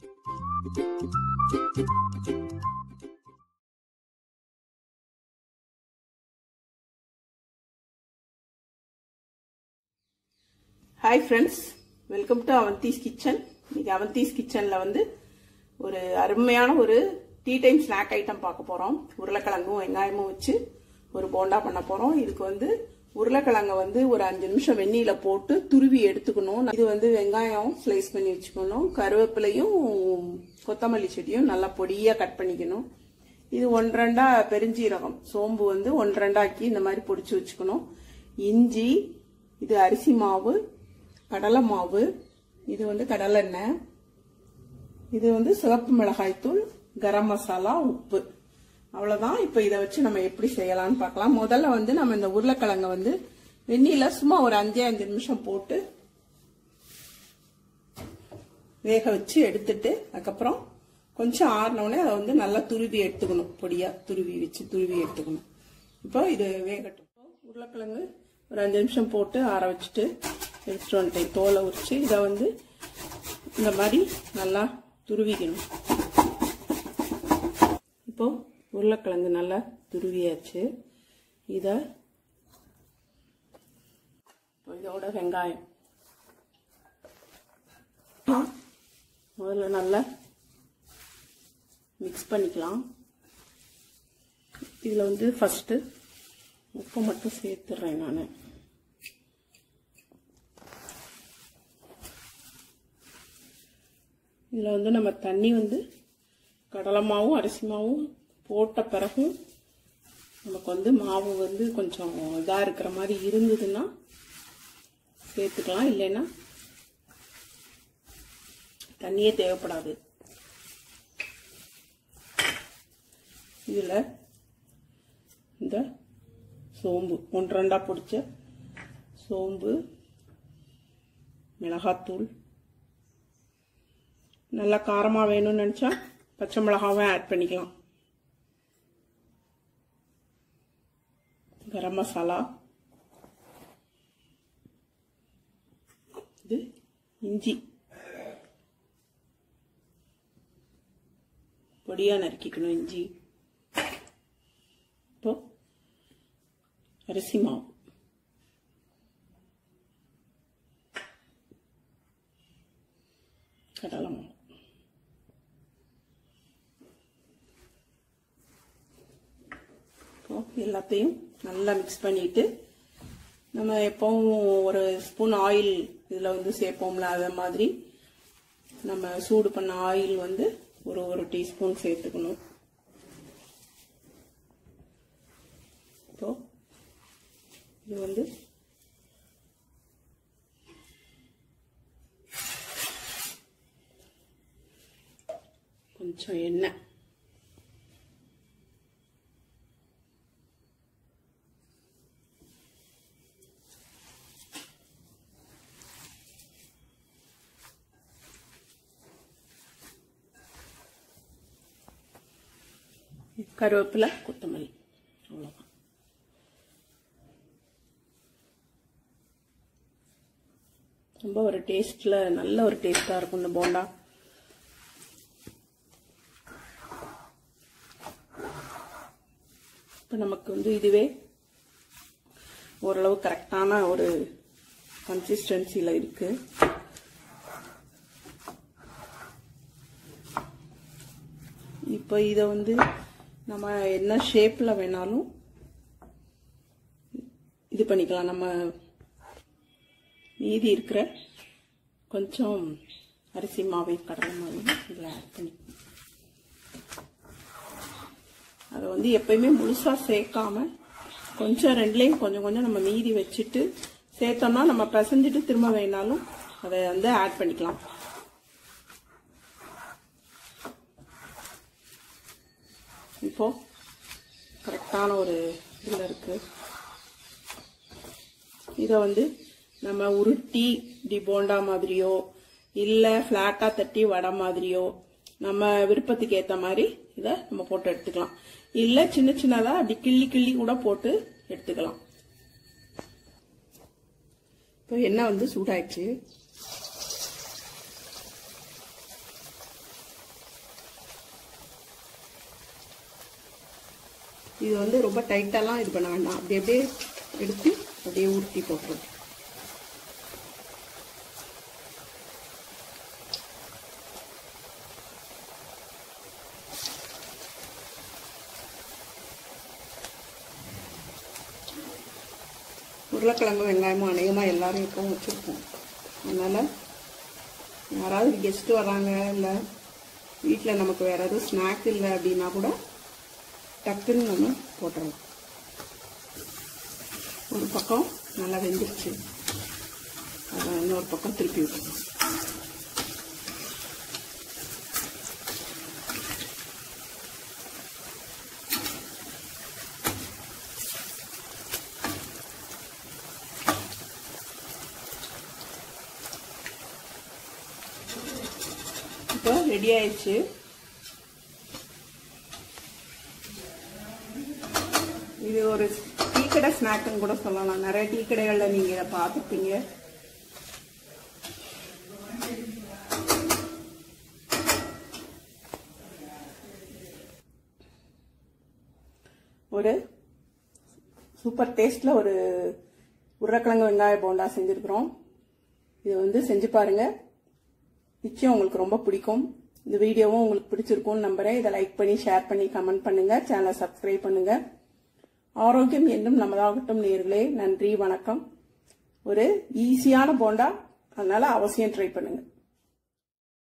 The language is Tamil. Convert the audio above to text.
hi friends welcome to Avanthi's kitchen இன்னைக்கு அவந்தீஸ் கிச்சனில் வந்து ஒரு அருமையான ஒரு டீ டைம் ஸ்நாக் ஐட்டம் பார்க்க போகிறோம் உருளைக்கிழங்கும் வெங்காயமும் வச்சு ஒரு போண்டா பண்ண போகிறோம் இதுக்கு வந்து உருளைக்கிழங்கை வந்து ஒரு அஞ்சு நிமிஷம் வெந்நீல போட்டு துருவி எடுத்துக்கணும் இது வந்து வெங்காயம் ஸ்லைஸ் பண்ணி வச்சுக்கணும் கருவேப்பிலையும் கொத்தமல்லி செடியும் நல்லா பொடியாக கட் பண்ணிக்கணும் இது ஒன்றரெண்டா பெருஞ்சீரகம் சோம்பு வந்து ஒன்றரெண்டாக்கி இந்த மாதிரி பொடிச்சு வச்சுக்கணும் இஞ்சி இது அரிசி மாவு கடலை மாவு இது வந்து கடலெண்ணெய் இது வந்து சிவப்பு மிளகாய் தூள் கரம் மசாலா உப்பு அவ்வளவுதான் இப்போ இதை வச்சு நம்ம எப்படி செய்யலாம்னு பார்க்கலாம் முதல்ல வந்து நம்ம இந்த உருளைக்கிழங்க வந்து வெந்நீல சும்மா ஒரு அஞ்சே அஞ்சு நிமிஷம் போட்டு வேக வச்சு எடுத்துட்டு அதுக்கப்புறம் கொஞ்சம் ஆறினோடனே அதை வந்து நல்லா துருவி எடுத்துக்கணும் பொடியா துருவி வச்சு துருவி எடுத்துக்கணும் இப்போ இது வேகட்டும் உருளைக்கிழங்கு ஒரு அஞ்சு நிமிஷம் போட்டு ஆற வச்சுட்டு எடுத்துட்டு வந்துட்டேன் தோலை உரிச்சு இதை வந்து இந்த மாதிரி நல்லா துருவிக்கணும் இப்போ உருளைக்கிழங்கு நல்லா துருவியாச்சு இதை இதோட வெங்காயம் முதல்ல நல்லா மிக்ஸ் பண்ணிக்கலாம் இதில் வந்து ஃபஸ்ட்டு உப்பு மட்டும் சேர்த்துடுறேன் நான் இதில் வந்து நம்ம தண்ணி வந்து கடலை மாவும் அரிசி மாவும் போட்ட பிறகும் நமக்கு வந்து மாவு வந்து கொஞ்சம் இதாக இருக்கிற மாதிரி இருந்ததுன்னா சேர்த்துக்கலாம் இல்லைன்னா தண்ணியே தேவைப்படாது இதில் இந்த சோம்பு ஒன்று ரெண்டா பிடிச்ச சோம்பு மிளகாத்தூள் நல்லா காரமாக வேணும்னு நினச்சா பச்சை மிளகாவும் ஆட் பண்ணிக்கலாம் கரம் மசாலா இது இஞ்சி பொடியாக நறுக்கிக்கணும் இஞ்சி இப்போ அரிசி மாவு கடலை மாவு எல்லாத்தையும் நல்லா மிக்ஸ் பண்ணிட்டு நம்ம எப்பவும் ஒரு ஸ்பூன் ஆயில் இதில் வந்து சேர்ப்போம்ல அதே மாதிரி நம்ம சூடு பண்ண ஆயில் வந்து ஒரு ஒரு டீஸ்பூன் சேர்த்துக்கணும் இப்போ இது வந்து கொஞ்சம் எண்ணெய் கருவேப்பிலை கொத்தமல்லி அவ்வளோதான் ரொம்ப ஒரு டேஸ்டில் நல்ல ஒரு டேஸ்ட்டாக இருக்கும் இந்த போண்டா இப்போ நமக்கு வந்து இதுவே ஓரளவு கரெக்டான ஒரு கன்சிஸ்டன்சியில் இருக்குது இப்போ இதை வந்து நம்ம என்ன ஷேப்பில் வேணாலும் இது பண்ணிக்கலாம் நம்ம மீதி இருக்கிற கொஞ்சம் அரிசி மாவை கடலை மாவையும் இதில் ஆட் பண்ணிக்கணும் அதை வந்து எப்பயுமே முழுசாக சேர்க்காம கொஞ்சம் ரெண்டுலேயும் கொஞ்சம் கொஞ்சம் நம்ம மீதி வச்சுட்டு சேர்த்தோம்னா நம்ம பிசைஞ்சிட்டு திரும்ப வேணாலும் அதை வந்து ஆட் பண்ணிக்கலாம் இப்போ கரெக்டான ஒரு இதில் இருக்கு இதை வந்து நம்ம உருட்டி டி போண்டா மாதிரியோ இல்லை ஃப்ளாட்டாக தட்டி வடை மாதிரியோ நம்ம விருப்பத்துக்கு ஏற்ற மாதிரி இதை நம்ம போட்டு எடுத்துக்கலாம் இல்லை சின்ன சின்னதாக அப்படி கிள்ளி கிள்ளி கூட போட்டு எடுத்துக்கலாம் இப்போ எண்ணெய் வந்து சூடாயிடுச்சு இது வந்து ரொம்ப டைட்டாலாம் இது பண்ண வேண்டாம் அப்படி அப்படியே எடுத்து அப்படியே உருட்டி போட்டுரும் உருளைக்கிழங்கு வெங்காயமும் அநேகமாக எல்லாரும் எப்பவும் வச்சுருப்போம் அதனால் யாராவது கெஸ்ட்டு வராங்க இல்லை வீட்டில் நமக்கு வேறு எதுவும் ஸ்நாக் இல்லை அப்படின்னா கூட டக்குன்னு நம்ம போட்டுறலாம் ஒரு பக்கம் நல்லா வெந்துருச்சு அதை இன்னொரு பக்கம் திருப்பி விட்டுருவோம் இப்போ ரெடி ஆயிடுச்சு இது ஒரு டீ கடை ஸ்நாக்குன்னு கூட சொல்லலாம் நிறைய டீ கடைகளில் நீங்கள் இதை பார்த்துருப்பீங்க ஒரு சூப்பர் டேஸ்டில் ஒரு உருளைக்கிழங்கு வெங்காய போண்டா செஞ்சுருக்குறோம் இது வந்து செஞ்சு பாருங்க நிச்சயம் உங்களுக்கு ரொம்ப பிடிக்கும் இந்த வீடியோவும் உங்களுக்கு பிடிச்சிருக்கும்னு நம்புறேன் இதை லைக் பண்ணி ஷேர் பண்ணி கமெண்ட் பண்ணுங்க சேனலை சப்ஸ்கிரைப் பண்ணுங்க ஆரோக்கியம் என்றும் நமதாகட்டும் நேர்களே நன்றி வணக்கம் ஒரு ஈஸியான போண்டா அதனால அவசியம் ட்ரை பண்ணுங்க